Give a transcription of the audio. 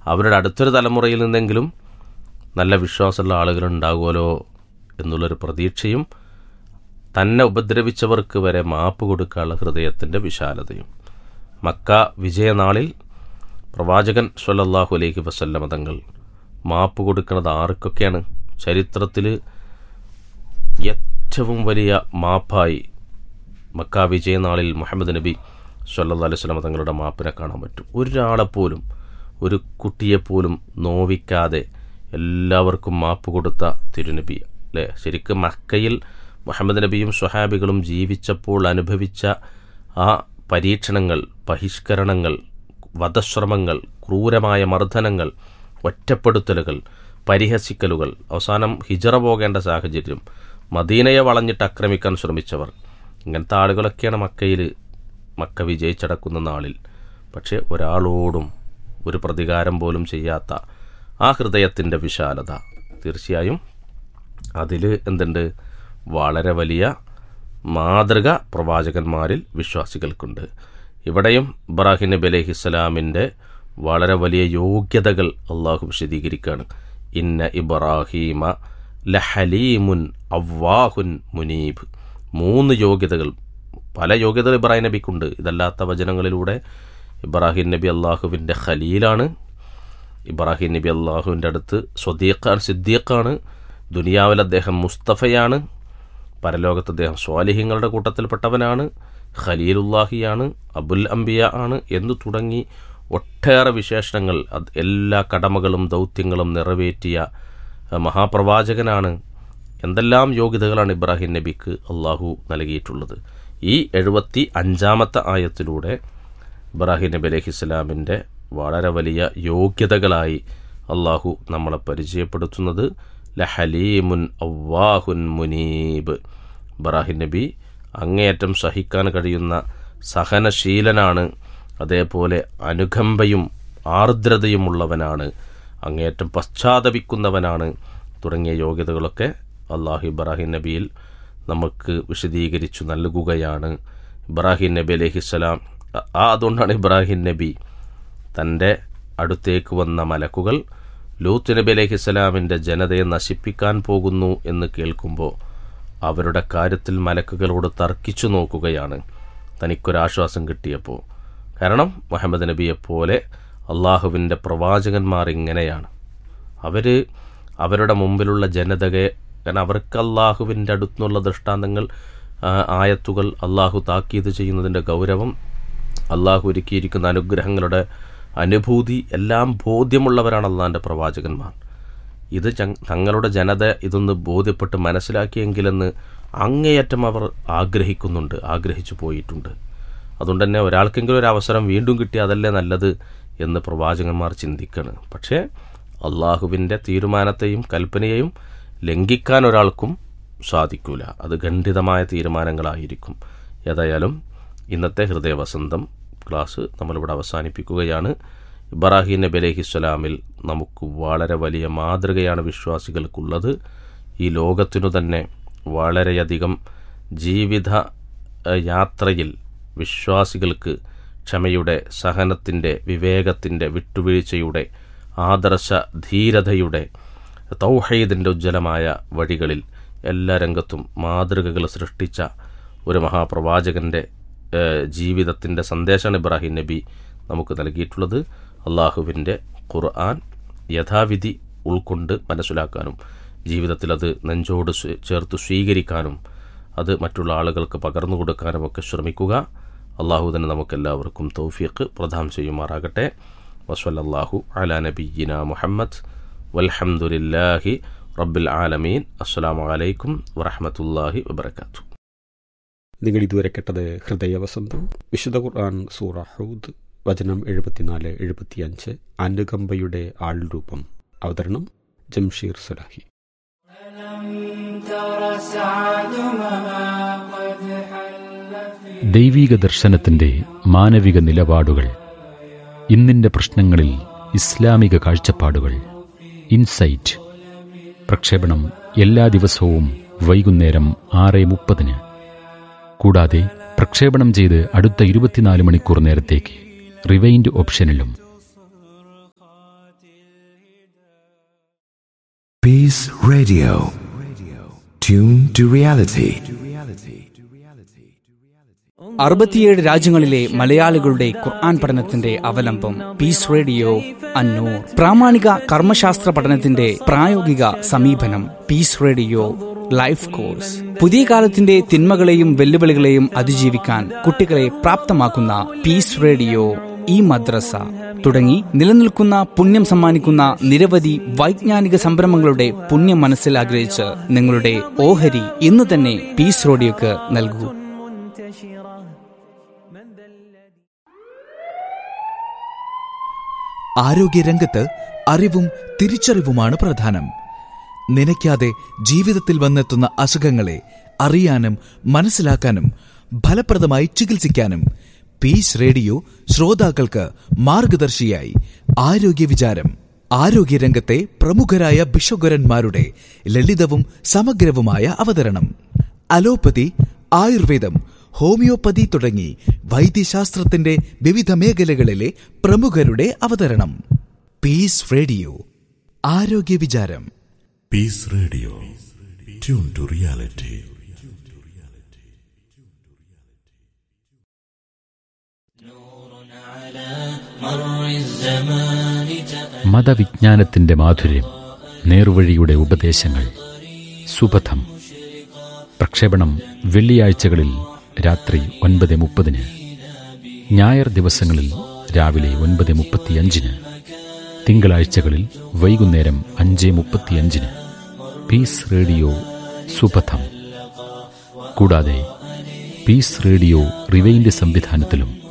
അവരുടെ അടുത്തൊരു തലമുറയിൽ നിന്നെങ്കിലും നല്ല വിശ്വാസമുള്ള ആളുകൾ ഉണ്ടാകുമല്ലോ എന്നുള്ളൊരു പ്രതീക്ഷയും തന്നെ ഉപദ്രവിച്ചവർക്ക് വരെ മാപ്പ് കൊടുക്കാനുള്ള ഹൃദയത്തിൻ്റെ വിശാലതയും മക്ക വിജയനാളിൽ പ്രവാചകൻ സ്വല്ലല്ലാഹു അലൈഹി വസല്ലമ തങ്ങൾ മാപ്പ് കൊടുക്കുന്നത് ആർക്കൊക്കെയാണ് ചരിത്രത്തിൽ ഏറ്റവും വലിയ മാപ്പായി മക്ക വിജയനാളിൽ മുഹമ്മദ് നബി സല്ലാ അലൈഹി സ്വലമ തങ്ങളുടെ മാപ്പിനെ കാണാൻ പറ്റും ഒരാളെപ്പോലും ഒരു കുട്ടിയെപ്പോലും നോവിക്കാതെ എല്ലാവർക്കും മാപ്പ് കൊടുത്ത തിരുനബി അല്ലേ ശരിക്കും മക്കയിൽ മുഹമ്മദ് നബിയും സ്വഹാബികളും ജീവിച്ചപ്പോൾ അനുഭവിച്ച ആ പരീക്ഷണങ്ങൾ ബഹിഷ്കരണങ്ങൾ വധശ്രമങ്ങൾ ക്രൂരമായ മർദ്ദനങ്ങൾ ഒറ്റപ്പെടുത്തലുകൾ പരിഹസിക്കലുകൾ അവസാനം ഹിജറ പോകേണ്ട സാഹചര്യം മദീനയെ വളഞ്ഞിട്ട് ആക്രമിക്കാൻ ശ്രമിച്ചവർ ഇങ്ങനത്തെ ആളുകളൊക്കെയാണ് മക്കയിൽ മക്ക വിജയിച്ചടക്കുന്ന നാളിൽ പക്ഷേ ഒരാളോടും ഒരു പ്രതികാരം പോലും ചെയ്യാത്ത ആ ഹൃദയത്തിൻ്റെ വിശാലത തീർച്ചയായും അതിൽ എന്തുണ്ട് വളരെ വലിയ മാതൃക പ്രവാചകന്മാരിൽ വിശ്വാസികൾക്കുണ്ട് ഇവിടെയും ഇബ്രാഹിം നബി അലൈഹി ഇസ്ലാമിൻ്റെ വളരെ വലിയ യോഗ്യതകൾ അള്ളാഹു വിശദീകരിക്കുകയാണ് ഇന്ന ഇബ്രാഹീമ ലഹലീമുൻ അവ്വാഹുൻ മുനീബ് മൂന്ന് യോഗ്യതകൾ പല യോഗ്യതകൾ ഇബ്രാഹിം നബിക്കുണ്ട് ഇതല്ലാത്ത വചനങ്ങളിലൂടെ ഇബ്രാഹിം നബി അള്ളാഹുവിൻ്റെ ഖലീലാണ് ഇബ്രാഹിം നബി അള്ളാഹുവിൻ്റെ അടുത്ത് സ്വദീഖാണ് സിദ്ദീഖാണ് ദുനിയാവിൽ അദ്ദേഹം മുസ്തഫയാണ് പരലോകത്ത് അദ്ദേഹം സ്വാലിഹ്യങ്ങളുടെ കൂട്ടത്തിൽപ്പെട്ടവനാണ് ഖലീലുല്ലാഹിയാണ് അബുൽ അംബിയ ആണ് എന്ന് തുടങ്ങി ഒട്ടേറെ വിശേഷണങ്ങൾ അത് എല്ലാ കടമകളും ദൗത്യങ്ങളും നിറവേറ്റിയ മഹാപ്രവാചകനാണ് എന്തെല്ലാം യോഗ്യതകളാണ് ഇബ്രാഹിം നബിക്ക് അള്ളാഹു നൽകിയിട്ടുള്ളത് ഈ എഴുപത്തി അഞ്ചാമത്തെ ആയത്തിലൂടെ ഇബ്രാഹിം നബി അലൈഹി ഇസ്ലാമിൻ്റെ വളരെ വലിയ യോഗ്യതകളായി അള്ളാഹു നമ്മളെ പരിചയപ്പെടുത്തുന്നത് ലഹലീമുൻ അവ്വാഹുൻ മുനീബ് ഇബ്രാഹിം നബി അങ്ങേയറ്റം സഹിക്കാൻ കഴിയുന്ന സഹനശീലനാണ് അതേപോലെ അനുകമ്പയും ആർദ്രതയുമുള്ളവനാണ് അങ്ങേയറ്റം പശ്ചാത്തപിക്കുന്നവനാണ് തുടങ്ങിയ യോഗ്യതകളൊക്കെ അള്ളാഹു ഇബ്രാഹിം നബിയിൽ നമുക്ക് വിശദീകരിച്ചു നൽകുകയാണ് ഇബ്രാഹിം നബി അലഹിസ്സലാം ആ അതുകൊണ്ടാണ് ഇബ്രാഹിം നബി തൻ്റെ അടുത്തേക്ക് വന്ന മലക്കുകൾ ലൂത്ത് നബി അലഹിസ്സലാമിൻ്റെ ജനതയെ നശിപ്പിക്കാൻ പോകുന്നു എന്ന് കേൾക്കുമ്പോൾ അവരുടെ കാര്യത്തിൽ മലക്കുകളോട് തർക്കിച്ചു നോക്കുകയാണ് തനിക്കൊരാശ്വാസം കിട്ടിയപ്പോൾ കാരണം മുഹമ്മദ് നബിയെപ്പോലെ അള്ളാഹുവിൻ്റെ പ്രവാചകന്മാർ ഇങ്ങനെയാണ് അവർ അവരുടെ മുമ്പിലുള്ള ജനതയെ കാരണം അവർക്ക് അള്ളാഹുവിൻ്റെ അടുത്തുനിന്നുള്ള ദൃഷ്ടാന്തങ്ങൾ ആയത്തുകൾ അള്ളാഹു താക്കീത് ചെയ്യുന്നതിൻ്റെ ഗൗരവം അള്ളാഹു ഒരുക്കിയിരിക്കുന്ന അനുഗ്രഹങ്ങളുടെ അനുഭൂതി എല്ലാം ബോധ്യമുള്ളവരാണ് അള്ളാഹിൻ്റെ പ്രവാചകന്മാർ ഇത് തങ്ങളുടെ ജനത ഇതൊന്ന് ബോധ്യപ്പെട്ട് മനസ്സിലാക്കിയെങ്കിലെന്ന് അങ്ങേയറ്റം അവർ ആഗ്രഹിക്കുന്നുണ്ട് ആഗ്രഹിച്ചു പോയിട്ടുണ്ട് അതുകൊണ്ട് തന്നെ ഒരാൾക്കെങ്കിലും ഒരു അവസരം വീണ്ടും കിട്ടി അതല്ലേ നല്ലത് എന്ന് പ്രവാചകന്മാർ ചിന്തിക്കണം പക്ഷേ അള്ളാഹുവിൻ്റെ തീരുമാനത്തെയും കൽപ്പനയെയും ലംഘിക്കാൻ ഒരാൾക്കും സാധിക്കൂല അത് ഖണ്ഡിതമായ തീരുമാനങ്ങളായിരിക്കും ഏതായാലും ഇന്നത്തെ ഹൃദയവസന്തം ക്ലാസ് നമ്മളിവിടെ അവസാനിപ്പിക്കുകയാണ് ഇബ്രാഹിം നബി അലഹിസ്വലാമിൽ നമുക്ക് വളരെ വലിയ മാതൃകയാണ് വിശ്വാസികൾക്കുള്ളത് ഈ ലോകത്തിനു തന്നെ വളരെയധികം ജീവിത യാത്രയിൽ വിശ്വാസികൾക്ക് ക്ഷമയുടെ സഹനത്തിൻ്റെ വിവേകത്തിൻ്റെ വിട്ടുവീഴ്ചയുടെ ആദർശ ധീരതയുടെ തൗഹീദിൻ്റെ ഉജ്ജ്വലമായ വഴികളിൽ എല്ലാ രംഗത്തും മാതൃകകൾ സൃഷ്ടിച്ച ഒരു മഹാപ്രവാചകൻ്റെ ജീവിതത്തിൻ്റെ സന്ദേശമാണ് ഇബ്രാഹിം നബി നമുക്ക് നൽകിയിട്ടുള്ളത് അള്ളാഹുവിൻ്റെ ഖുർആൻ യഥാവിധി ഉൾക്കൊണ്ട് മനസ്സിലാക്കാനും ജീവിതത്തിൽ അത് നെഞ്ചോട് ചേർത്ത് സ്വീകരിക്കാനും അത് മറ്റുള്ള ആളുകൾക്ക് പകർന്നു കൊടുക്കാനുമൊക്കെ ശ്രമിക്കുക അള്ളാഹു തന്നെ നമുക്കെല്ലാവർക്കും തൗഫീഖ് പ്രദാനം ചെയ്യുമാറാകട്ടെ വസ്വല്ലാഹു അല നബീന മുഹമ്മദ് വൽഹംദുലില്ലാഹി റബ്ബിൽ ആലമീൻ അസ്സലാമു അലൈക്കും വറഹമത്തല്ലാഹി വബർക്കാത്തു നിങ്ങൾ ഇതുവരെ കേട്ടത് ഹൃദയവസന്തം വിശുദ്ധ ഖുർആൻ സൂറ ഹൂദ് വചനം എഴുപത്തിനാല് എഴുപത്തിയഞ്ച് അനുകമ്പയുടെ ആൾരൂപം അവതരണം ജംഷീർ സലാഹി ദൈവീക ദർശനത്തിന്റെ മാനവിക നിലപാടുകൾ ഇന്നിന്റെ പ്രശ്നങ്ങളിൽ ഇസ്ലാമിക കാഴ്ചപ്പാടുകൾ ഇൻസൈറ്റ് പ്രക്ഷേപണം എല്ലാ ദിവസവും വൈകുന്നേരം ആറ് മുപ്പതിന് കൂടാതെ പ്രക്ഷേപണം ചെയ്ത് അടുത്ത ഇരുപത്തിനാല് മണിക്കൂർ നേരത്തേക്ക് റിവൈൻഡ് ഓപ്ഷനിലും Peace Radio. Tune to reality. അറുപത്തിയേഴ് രാജ്യങ്ങളിലെ മലയാളികളുടെ ഖുർആൻ പഠനത്തിന്റെ അവലംബം പീസ് റേഡിയോ അന്നൂർ പ്രാമാണിക കർമ്മശാസ്ത്ര പഠനത്തിന്റെ പ്രായോഗിക സമീപനം പീസ് റേഡിയോ ലൈഫ് കോഴ്സ് പുതിയ കാലത്തിന്റെ തിന്മകളെയും വെല്ലുവിളികളെയും അതിജീവിക്കാൻ കുട്ടികളെ പ്രാപ്തമാക്കുന്ന പീസ് റേഡിയോ ഈ മദ്രസ തുടങ്ങി നിലനിൽക്കുന്ന പുണ്യം സമ്മാനിക്കുന്ന നിരവധി വൈജ്ഞാനിക സംരംഭങ്ങളുടെ പുണ്യം മനസ്സിൽ ആഗ്രഹിച്ച് നിങ്ങളുടെ ഓഹരി ഇന്ന് തന്നെ പീസ് റേഡിയോക്ക് നൽകൂ ആരോഗ്യരംഗത്ത് അറിവും തിരിച്ചറിവുമാണ് പ്രധാനം നനയ്ക്കാതെ ജീവിതത്തിൽ വന്നെത്തുന്ന അസുഖങ്ങളെ അറിയാനും മനസ്സിലാക്കാനും ഫലപ്രദമായി ചികിത്സിക്കാനും പീസ് റേഡിയോ ശ്രോതാക്കൾക്ക് മാർഗദർശിയായി ആരോഗ്യ വിചാരം ആരോഗ്യരംഗത്തെ പ്രമുഖരായ ബിഷോഗരന്മാരുടെ ലളിതവും സമഗ്രവുമായ അവതരണം അലോപ്പതി ആയുർവേദം ഹോമിയോപ്പതി തുടങ്ങി വൈദ്യശാസ്ത്രത്തിന്റെ വിവിധ മേഖലകളിലെ പ്രമുഖരുടെ അവതരണം പീസ് റേഡിയോ ആരോഗ്യ വിചാരം Peace Radio. Tune to reality. മതവിജ്ഞാനത്തിന്റെ മാധുര്യം നേർവഴിയുടെ ഉപദേശങ്ങൾ സുപഥം പ്രക്ഷേപണം വെള്ളിയാഴ്ചകളിൽ രാത്രി ഒൻപത് മുപ്പതിന് ഞായർ ദിവസങ്ങളിൽ രാവിലെ ഒൻപത് മുപ്പത്തിയഞ്ചിന് തിങ്കളാഴ്ചകളിൽ വൈകുന്നേരം അഞ്ച് മുപ്പത്തിയഞ്ചിന് പീസ് റേഡിയോ സുപഥം കൂടാതെ പീസ് റേഡിയോ റിവൈൻഡ് സംവിധാനത്തിലും